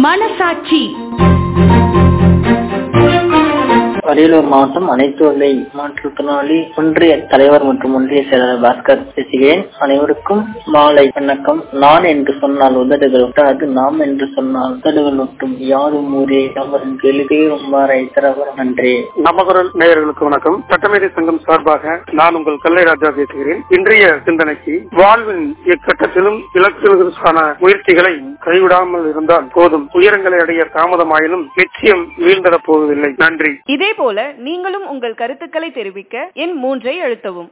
மனசாட்சி அரியலூர் மாவட்டம் அனைத்து வகை மாற்றுத்திறனாளி ஒன்றிய தலைவர் மற்றும் ஒன்றிய செயலாளர் பாஸ்கர் பேசுகிறேன் அனைவருக்கும் மாலை வணக்கம் நான் என்று சொன்னால் உதடுகள் ஒட்டாது நாம் என்று சொன்னால் உதடுகள் ஒட்டும் யாரும் ஊரே அமரும் கேளுகே ரொம்ப ரைத்தரவர் நன்றி நமகுரல் நேயர்களுக்கு வணக்கம் சட்டமேதை சங்கம் சார்பாக நான் உங்கள் கல்லை ராஜா பேசுகிறேன் இன்றைய சிந்தனைக்கு வாழ்வின் இக்கட்டத்திலும் இலக்குகளுக்கான முயற்சிகளை கைவிடாமல் இருந்தால் போதும் உயரங்களை அடைய தாமதமாயினும் நிச்சயம் வீழ்ந்திடப் போவதில்லை நன்றி இதே போல நீங்களும் உங்கள் கருத்துக்களை தெரிவிக்க எண் மூன்றை அழுத்தவும்